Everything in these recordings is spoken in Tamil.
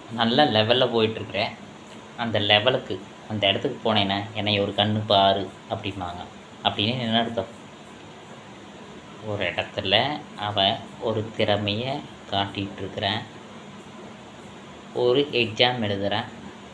நல்ல லெவலில் போயிட்டுருக்கிறேன் அந்த லெவலுக்கு அந்த இடத்துக்கு போனேன்னா என்னை ஒரு கண்ணு பாரு அப்படிம்பாங்க அப்படின்னு என்ன அர்த்தம் ஒரு இடத்துல அவன் ஒரு திறமையை காட்டிகிட்டு இருக்கிறான் ஒரு எக்ஸாம் எழுதுகிறேன்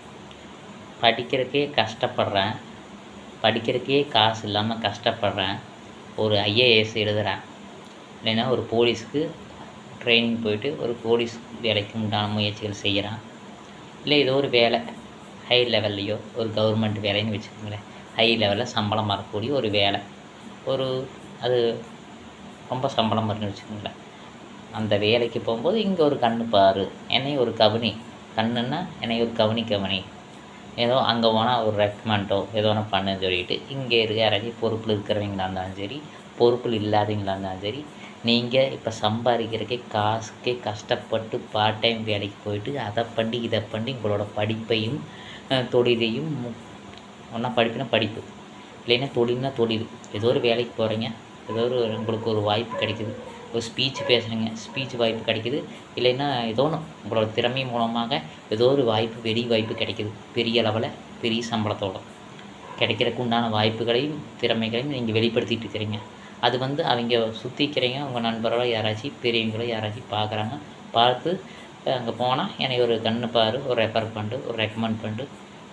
படிக்கிறதுக்கே கஷ்டப்படுறேன் படிக்கிறதுக்கே காசு இல்லாமல் கஷ்டப்படுறேன் ஒரு ஐஏஎஸ் எழுதுகிறேன் இல்லைன்னா ஒரு போலீஸ்க்கு ட்ரைனிங் போயிட்டு ஒரு போலீஸ் வேலைக்கு உண்டான முயற்சிகள் செய்கிறான் இல்லை ஏதோ ஒரு வேலை ஹை லெவல்லையோ ஒரு கவர்மெண்ட் வேலைன்னு வச்சுக்கோங்களேன் ஹை லெவலில் சம்பளம் வரக்கூடிய ஒரு வேலை ஒரு அது ரொம்ப சம்பளம் வரும்னு வச்சுக்கோங்களேன் அந்த வேலைக்கு போகும்போது இங்கே ஒரு கண்ணு பாரு என்னை ஒரு கவனி கண்ணுன்னா என்னை ஒரு கவனி கவனி ஏதோ அங்கே போனால் ஒரு ரெக்கமெண்டோ ஏதோ ஒன்று பண்ணுன்னு சொல்லிட்டு இங்கே இருக்க யாராச்சும் பொறுப்பில் இருக்கிறவங்களா இருந்தாலும் சரி பொறுப்பில் இல்லாதவங்களா இருந்தாலும் சரி நீங்கள் இப்போ சம்பாதிக்கிறக்கே காசுக்கே கஷ்டப்பட்டு பார்ட் டைம் வேலைக்கு போயிட்டு அதை பண்ணி இதை பண்ணி உங்களோட படிப்பையும் அஹ், தொழிலையும் ஒன்றா படிப்புனா படிப்பு இல்லைன்னா தொழில்னா தொழில் ஏதோ ஒரு வேலைக்கு போகிறீங்க ஏதோ ஒரு உங்களுக்கு ஒரு வாய்ப்பு கிடைக்குது ஒரு ஸ்பீச் பேசுகிறீங்க ஸ்பீச் வாய்ப்பு கிடைக்குது இல்லைன்னா ஏதோ ஒன்று உங்களோட திறமை மூலமாக ஏதோ ஒரு வாய்ப்பு வெளி வாய்ப்பு கிடைக்குது பெரிய லெவலில் பெரிய சம்பளத்தோட கிடைக்கிறதுக்கு உண்டான வாய்ப்புகளையும் திறமைகளையும் நீங்கள் வெளிப்படுத்திட்டு இருக்கிறீங்க அது வந்து அவங்க சுற்றி இருக்கிறீங்க உங்கள் நண்பர்களோ யாராச்சும் பெரியவங்களோ யாராச்சும் பார்க்குறாங்க பார்த்து அங்கே போனால் என்னை ஒரு கண்ணு பாரு ஒரு ரெஃபர் பண்ணிட்டு ஒரு ரெக்கமெண்ட் பண்ணிட்டு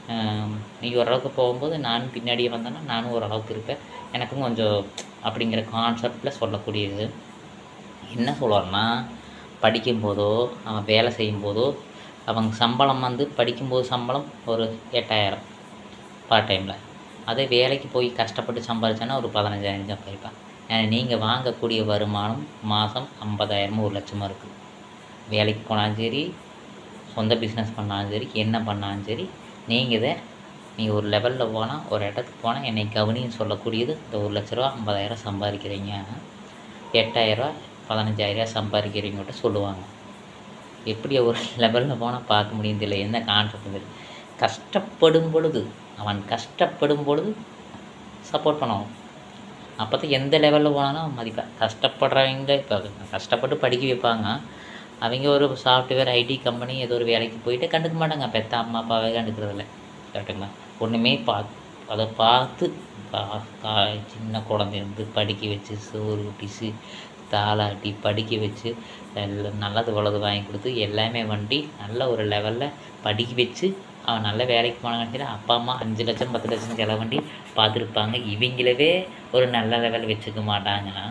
நீ ஓரளவுக்கு போகும்போது நானும் பின்னாடியே வந்தேன்னா நானும் ஓரளவுக்கு இருப்பேன் எனக்கும் கொஞ்சம் அப்படிங்கிற கான்செப்டில் சொல்லக்கூடியது என்ன சொல்லுவார்னா படிக்கும்போதோ அவன் வேலை செய்யும்போதோ அவங்க சம்பளம் வந்து படிக்கும்போது சம்பளம் ஒரு எட்டாயிரம் பார்ட் டைமில் அதே வேலைக்கு போய் கஷ்டப்பட்டு சம்பாதிச்சானா ஒரு பதினஞ்சாயிரம் சம்பாதிப்பான் ஏன்னா நீங்கள் வாங்கக்கூடிய வருமானம் மாதம் ஐம்பதாயிரமோ ஒரு லட்சமாக இருக்குது வேலைக்கு போனாலும் சரி சொந்த பிஸ்னஸ் பண்ணாலும் சரி என்ன பண்ணாலும் சரி நீங்கள் இதை நீங்கள் ஒரு லெவலில் போனால் ஒரு இடத்துக்கு போனால் என்னை கவனின்னு சொல்லக்கூடியது இந்த ஒரு லட்ச ரூபா ஐம்பதாயிரம் சம்பாதிக்கிறீங்க எட்டாயிரரூவா பதினஞ்சாயிரரூவா சம்பாதிக்கிறீங்கள்ட்ட சொல்லுவாங்க எப்படி ஒரு லெவலில் போனால் பார்க்க முடியும் தெரியல என்ன கான்செப்ட் தெரியல கஷ்டப்படும் பொழுது அவன் கஷ்டப்படும் பொழுது சப்போர்ட் பண்ணணும் அப்போ தான் எந்த லெவலில் போனாலும் அவன் மதிப்பான் கஷ்டப்படுறவங்க இப்போ கஷ்டப்பட்டு படிக்க வைப்பாங்க அவங்க ஒரு சாஃப்ட்வேர் ஐடி கம்பெனி ஏதோ ஒரு வேலைக்கு போயிட்டு கண்டுக்க மாட்டாங்க பெத்த அம்மா அப்பாவே கண்டுக்கிறதில்ல கரெக்டுங்களா ஒன்றுமே பா அதை பார்த்து பா- கா- சின்ன குழந்தைந்து படிக்க வச்சு சோறு ஊட்டிச்சு தாளாட்டி படிக்க வச்சு எல்லாம் நல்லது வலது வாங்கி கொடுத்து எல்லாமே வண்டி நல்ல ஒரு லெவலில் படிக்க வச்சு அவன் நல்ல வேலைக்கு போனாங்கன்னு சொல்லி அப்பா அம்மா அஞ்சு லட்சம் பத்து லட்சம் செலவண்டி பார்த்துருப்பாங்க இவங்களவே ஒரு நல்ல லெவல் வச்சுக்க மாட்டாங்கன்னா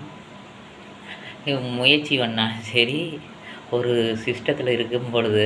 இவன் முயற்சி பண்ணா சரி ஒரு சிஸ்டத்தில் இருக்கும் பொழுது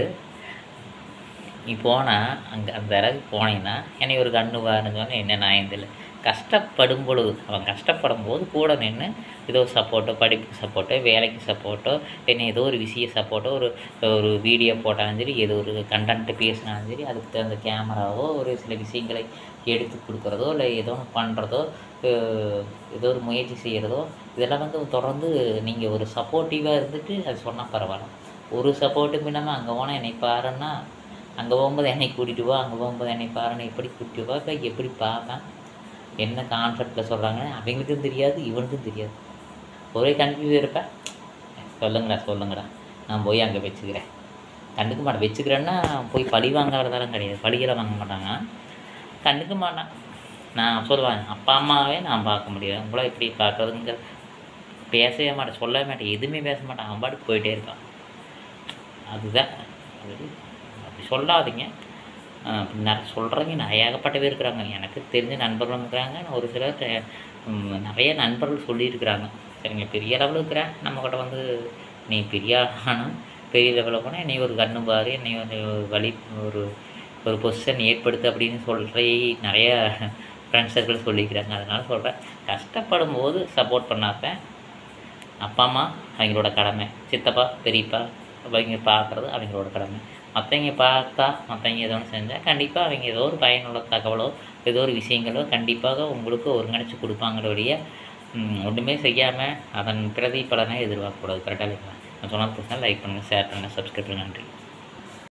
நீ போனால் அங்கே அந்த இடத்துக்கு போனீங்கன்னா என்னை ஒரு கண்ணு பாருன்னு சொன்னால் என்ன நான் இல்லை கஷ்டப்படும் பொழுது அவன் கஷ்டப்படும் போது கூட நின்று ஏதோ சப்போர்ட்டோ படிப்புக்கு சப்போர்ட்டோ வேலைக்கு சப்போர்ட்டோ என்ன ஏதோ ஒரு விஷய சப்போர்ட்டோ ஒரு ஒரு வீடியோ போட்டாலும் சரி ஏதோ ஒரு கண்டென்ட்டு பேசினாலும் சரி அதுக்கு தகுந்த கேமராவோ ஒரு சில விஷயங்களை எடுத்து கொடுக்குறதோ இல்லை ஏதோ ஒன்று பண்ணுறதோ ஏதோ ஒரு முயற்சி செய்கிறதோ இதெல்லாம் வந்து தொடர்ந்து நீங்கள் ஒரு சப்போர்ட்டிவாக இருந்துட்டு அது சொன்னால் பரவாயில்ல ஒரு சப்போர்ட்டுக்கு இல்லாமல் அங்கே போனால் என்னை பாருன்னா அங்கே போகும்போது என்னை கூட்டிகிட்டு வா அங்கே போகும்போது என்னை பாருன்னு எப்படி கூட்டிட்டு வா இப்போ எப்படி பார்ப்பேன் என்ன கான்செப்டில் சொல்கிறாங்கன்னு அவங்களுக்கும் தெரியாது இவனுக்கும் தெரியாது ஒரே கன்ஃபியூஸ் இருப்பேன் சொல்லுங்கடா சொல்லுங்கடா நான் போய் அங்கே வச்சுக்கிறேன் கண்டுக்க மாட்டேன் வச்சுக்கிறேன்னா போய் பழி வாங்குறதெல்லாம் கிடையாது பழிகளை வாங்க மாட்டாங்க கண்டுக்க மாட்டான் நான் சொல்லுவேன் அப்பா அம்மாவே நான் பார்க்க முடியாது உங்களை எப்படி பார்க்குறதுங்கிற பேசவே மாட்டேன் சொல்லவே மாட்டேன் எதுவுமே பேச மாட்டேன் அவன் பாட்டுக்கு போயிட்டே இருக்கான் அதுதான் அது அப்படி சொல்லாதீங்க ஆஹ் நிறைய சொல்கிறவங்க நிறைய ஏகப்பட்ட பேர் இருக்கிறாங்க எனக்கு தெரிஞ்ச நண்பர்களும் இருக்கிறாங்க ஒரு சிலர் ட- ம், நிறைய நண்பர்கள் சொல்லியிருக்கிறாங்க சரிங்க பெரிய லெவலில் இருக்கிறேன் நம்ம கிட்ட வந்து நீ பெரிய ஆனால் பெரிய லெவலில் போனால் என்னை ஒரு கண்ணு பாரு என்னை ஒரு ஒரு வழி ஒரு ஒரு பொசிஷன் ஏற்படுத்து அப்படின்னு சொல்கிற நிறைய ஃப்ரெண்ட்ஸ் சர்க்கிள் சொல்லிக்கிறாங்க அதனால சொல்கிறேன் கஷ்டப்படும் போது சப்போர்ட் பண்ணாப்பேன் அப்பா அம்மா அவங்களோட கடமை சித்தப்பா பெரியப்பா அவங்க பார்க்குறது அவங்களோட கடமை மற்றவங்க பார்த்தா மற்றவங்க ஏதோ ஒன்று செஞ்சால் கண்டிப்பாக அவங்க ஏதோ ஒரு பயனுள்ள தகவலோ ஏதோ ஒரு விஷயங்களோ கண்டிப்பாக உங்களுக்கு ஒருங்கிணைச்சு கொடுப்பாங்களோடைய ஒன்றுமே செய்யாமல் அதன் பிரதிபலனை எதிர்பார்க்கக்கூடாது கரெக்டாக இல்லைங்களா நான் சொன்னது லைக் பண்ணுங்கள் ஷேர் பண்ணுங்கள் சப்ஸ்கிரைப் பண்ணுங்கள் நன்றி